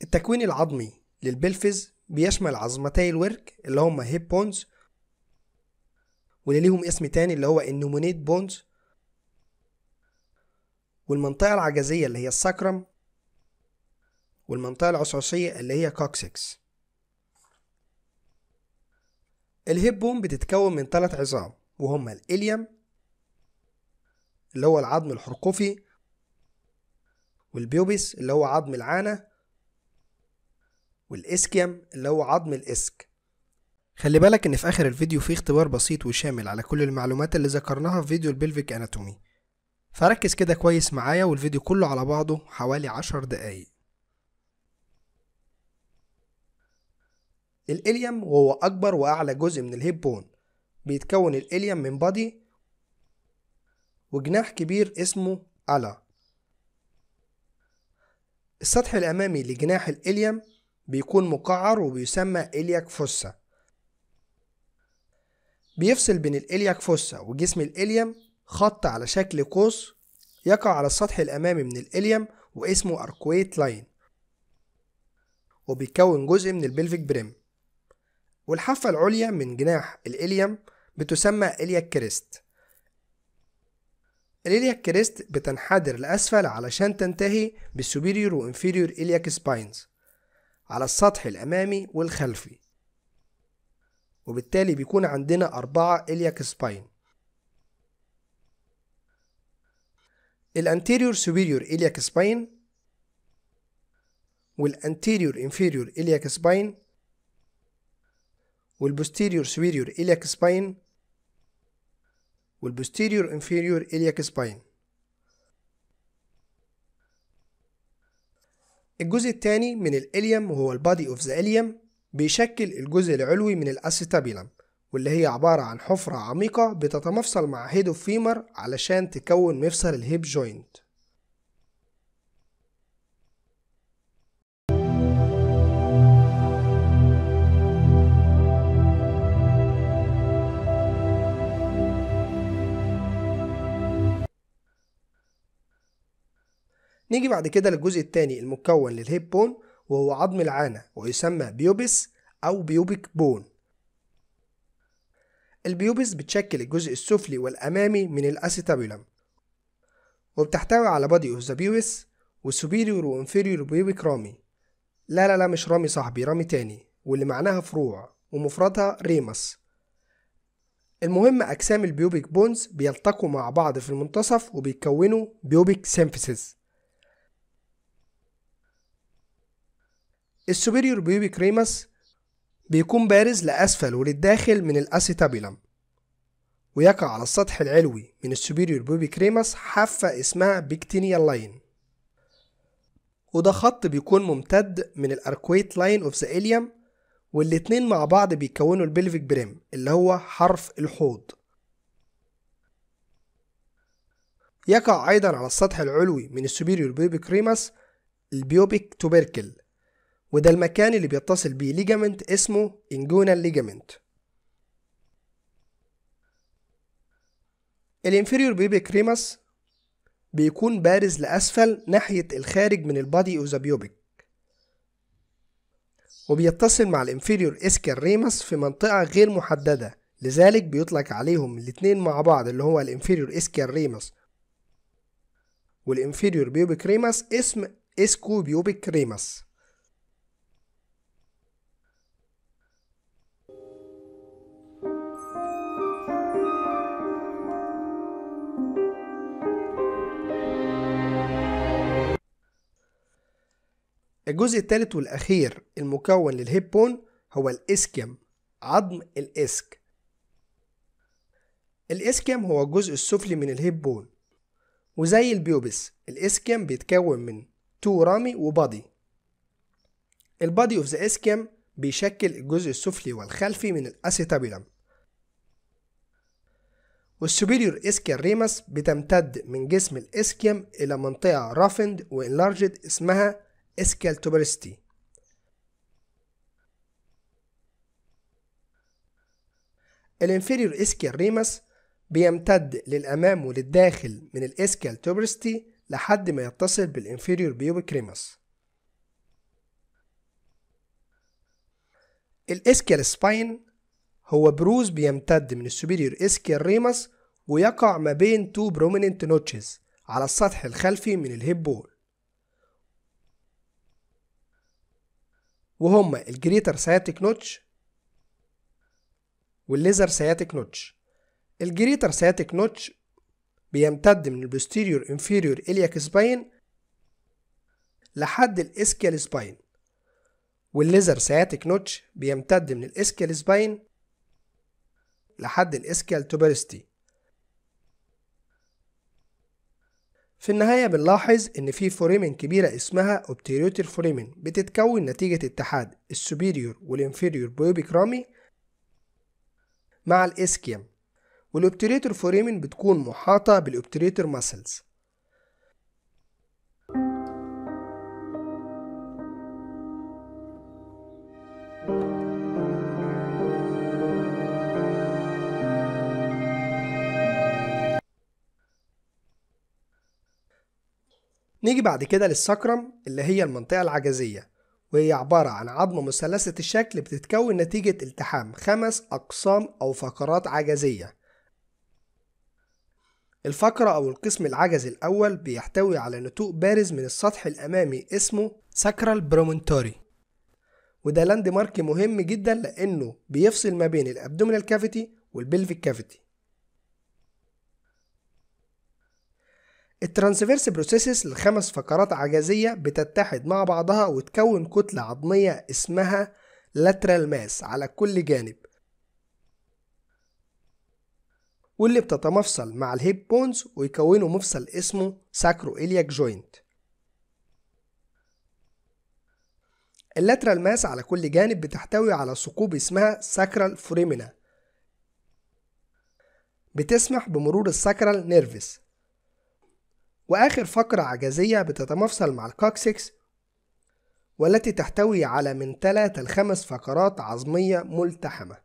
التكوين العظمي للبلفز بيشمل عظمتي الورك اللي هما هيب بونز واللي ليهم اسم تاني اللي هو النومونيت بونز والمنطقة العجزية اللي هي الساكرم والمنطقة العصعصية اللي هي كوكسكس الهيب بون بتتكون من ثلاث عظام وهما الإليم اللي هو العظم الحرقفي والبيوبس اللي هو عظم العانة والإسكيم اللي هو عظم الإسك خلي بالك ان في اخر الفيديو في اختبار بسيط وشامل على كل المعلومات اللي ذكرناها في فيديو البلفيك اناتومي فركز كده كويس معايا والفيديو كله على بعضه حوالي عشر دقايق الإليم وهو أكبر وأعلى جزء من الهيب بون بيتكون الإليم من بادي وجناح كبير اسمه ألا السطح الأمامي لجناح الإليم بيكون مقعر وبيسمى إلياك فوسا بيفصل بين الإلياك فوسا وجسم الإليم خط على شكل قوس يقع على السطح الأمامي من الإليم واسمه أركويت لاين وبيكون جزء من البلفيك بريم والحافة العليا من جناح الإليم بتسمى إلياك كريست الإلياك كريست بتنحدر لأسفل علشان تنتهي بالسوبيريور وإنفيريور إلياك سباينز على السطح الأمامي والخلفي وبالتالي بيكون عندنا أربعة إلياك سباين الانتيريور سوبيريور إلياك سباين والانتيريور انفيريور إلياك سباين والبوستيريور سوبيريور إلياك سباين والبوستيريور انفيريور إلياك سباين الجزء الثاني من الإليم وهو البادي اوف ذا إليم بيشكل الجزء العلوي من الأسيتابيلم واللي هي عبارة عن حفرة عميقة بتتمفصل مع هيد اوف فيمر علشان تكون مفصل الهيب جوينت نيجي بعد كده للجزء الثاني المكون للهيب بون وهو عظم العانة ويسمى بيوبس أو بيوبيك بون البيوبس بتشكل الجزء السفلي والأمامي من الأسيتابيولم وبتحتوي على بادي اوف ذا بيوبس وسوبيريور وانفيريور بيوبيك رامي لا لا لا مش رامي صاحبي رامي تاني واللي معناها فروع ومفردها ريمس المهم أجسام البيوبيك بونز بيلتقوا مع بعض في المنتصف وبيكونوا بيوبيك سيمفيسيس السوبيريور بيوبيك ريمس بيكون بارز لأسفل وللداخل من الأسيتابيلم ويقع على السطح العلوي من السوبيريور بيوبيك ريمس حافة اسمها بيكتينيال لاين وده خط بيكون ممتد من الأركويت لاين اوف ذا إليوم والاتنين مع بعض بيكونوا البلفيك بريم اللي هو حرف الحوض يقع أيضا على السطح العلوي من السوبيريور بيوبيك ريمس البيوبيك توبركل وده المكان اللي بيتصل بيه ليجامنت اسمه انجونال ليجامنت الانفيريور بيبيك ريمس بيكون بارز لأسفل ناحية الخارج من البادي اوف ذا بيوبيك وبيتصل مع الانفيريور اسكال ريمس في منطقة غير محددة لذلك بيطلق عليهم الاتنين مع بعض اللي هو الانفيريور اسكال ريمس والانفيريور بيوبيك ريمس اسم اسكو بيوبيك ريمس الجزء الثالث والأخير المكون للهيب بون هو الإسكيم عظم الإسك الإسكيم هو الجزء السفلي من الهيب بون وزي البيوبس الإسكيم بيتكون من تو رامي وبادي البادي اوف ذا إسكيم بيشكل الجزء السفلي والخلفي من الأسيتابيلم والسوبيريور اسكيال ريمس بتمتد من جسم الاسكيم إلى منطقة رافند وانلارجد اسمها اسكال توبرستي الانفيريور اسكال ريمس بيمتد للأمام وللداخل من الاسكال توبرستي لحد ما يتصل بالانفيريور بيوبيك ريمس الاسكيال سباين هو بروز بيمتد من السوبيريور اسكيال ريمس ويقع ما بين تو بروميننت نوتشز على السطح الخلفي من الهيب بول وهما الجريتر سياتيك نوتش والليزر سياتيك نوتش الجريتر سياتيك نوتش بيمتد من البوستيريور انفيريور إلياك سباين لحد الاسكيال سباين والليزر سياتيك نوتش بيمتد من الاسكيال سباين لحد الاسكيال توبرستي في النهاية بنلاحظ إن في فوريمن كبيرة اسمها اوبتيريوتر فوريمن بتتكون نتيجة اتحاد السوبيريور والانفيريور بويبيك رامي مع الاسكيام والاوبتيريتور فوريمن بتكون محاطة بالاوبتيريتور ماسلز نيجي بعد كده للسكرم اللي هي المنطقة العجزية وهي عبارة عن عظمة مثلثة الشكل بتتكون نتيجة التحام خمس أقسام أو فقرات عجزية الفقرة أو القسم العجزي الأول بيحتوي على نتوء بارز من السطح الأمامي اسمه ساكرال برومونتوري وده لاند مارك مهم جدا لأنه بيفصل ما بين الأبدومينال كافيتي والبلفيك كافيتي الترانسفيرس بروسيسز لخمس فقرات عجزية بتتحد مع بعضها وتكون كتلة عظمية اسمها lateral mass على كل جانب واللي بتتمفصل مع الهيب بونز ويكونوا مفصل اسمه ساكرو إلياك جوينت اللاترال ماس على كل جانب بتحتوي على ثقوب اسمها ساكرال فوريمينا بتسمح بمرور الساكرال نيرفس وآخر فقرة عجزية بتتمفصل مع الكوكسكس والتي تحتوي على من 3 ل 5 فقرات عظمية ملتحمة